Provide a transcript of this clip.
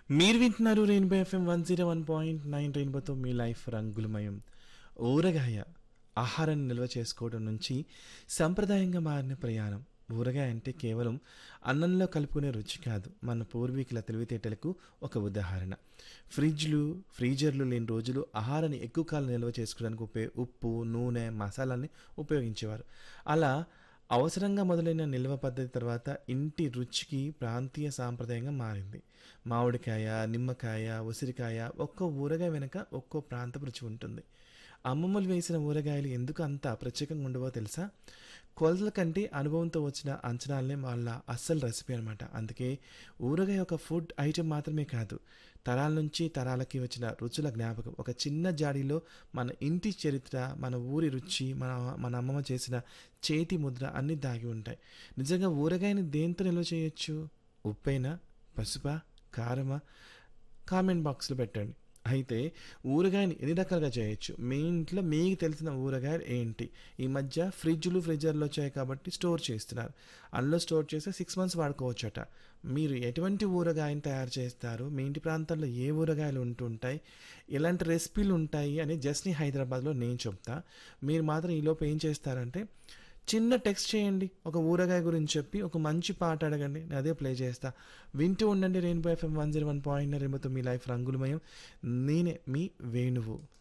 మీరు వింటున్నారు rainbow FM one zero one point nine రెయిన్బోతో మీ లైఫ్ రంగులమయం ఊరగాయ ఆహారాన్ని నిల్వ చేసుకోవడం నుంచి సంప్రదాయంగా మారిన ప్రయాణం ఊరగాయ అంటే కేవలం అన్నంలో కలుపుకునే రుచి కాదు మన పూర్వీకుల తెలివితేటలకు ఒక ఉదాహరణ ఫ్రిడ్జ్లు ఫ్రీజర్లు లేని రోజులు ఆహారాన్ని ఎక్కువ కాలం నిల్వ చేసుకోవడానికి ఉపయోగ ఉప్పు నూనె మసాలాల్ని ఉపయోగించేవారు అలా అవసరంగా మొదలైన నిల్వ పద్ధతి తర్వాత ఇంటి రుచికి ప్రాంతీయ సాంప్రదాయంగా మారింది మామిడికాయ నిమ్మకాయ ఉసిరికాయ ఒక్కో ఊరగాయ వెనుక ఒక్కో ప్రాంతపు రుచి ఉంటుంది అమ్మమ్మలు వేసిన ఊరగాయలు ఎందుకు అంత ప్రత్యేకంగా ఉండవో తెలుసా కొలతల కంటే అనుభవంతో వచ్చిన అంచనాలనే వాళ్ళ అస్సలు రెసిపీ అనమాట అందుకే ఊరగాయ ఒక ఫుడ్ ఐటెం మాత్రమే కాదు తరాల నుంచి తరాలకి వచ్చిన రుచుల జ్ఞాపకం ఒక చిన్న జాడీలో మన ఇంటి చరిత్ర మన ఊరి రుచి మన మన అమ్మమ్మ చేసిన చేతి ముద్ర అన్నీ దాగి ఉంటాయి నిజంగా ఊరగాయని దేంతో నిల్వ చేయొచ్చు ఉప్పైనా పసుపా కారమా కామెంట్ బాక్స్లో పెట్టండి అయితే ఊరగాయని ఎన్ని రకాలుగా చేయొచ్చు మీ ఇంట్లో మీకు తెలిసిన ఊరగాయలు ఏంటి ఈ మధ్య ఫ్రిడ్జ్లు ఫ్రిడ్జర్లు వచ్చాయి కాబట్టి స్టోర్ చేస్తున్నారు అందులో స్టోర్ చేస్తే సిక్స్ మంత్స్ వాడుకోవచ్చట మీరు ఎటువంటి ఊరగాయని తయారు చేస్తారు మీ ఇంటి ప్రాంతాల్లో ఏ ఊరగాయలు ఉంటుంటాయి ఎలాంటి రెసిపీలు ఉంటాయి అని జస్ట్ని హైదరాబాద్లో నేను చెప్తా మీరు మాత్రం ఈలోపు ఏం చేస్తారంటే చిన్న టెక్స్ట్ చేయండి ఒక ఊరగాయ గురించి చెప్పి ఒక మంచి పాట అడగండి నేను అదే ప్లే చేస్తా వింటూ ఉండండి rainbow FM one zero one point రెయిన్బోతో మీ లైఫ్ రంగులమయం నేనే మీ వేణువు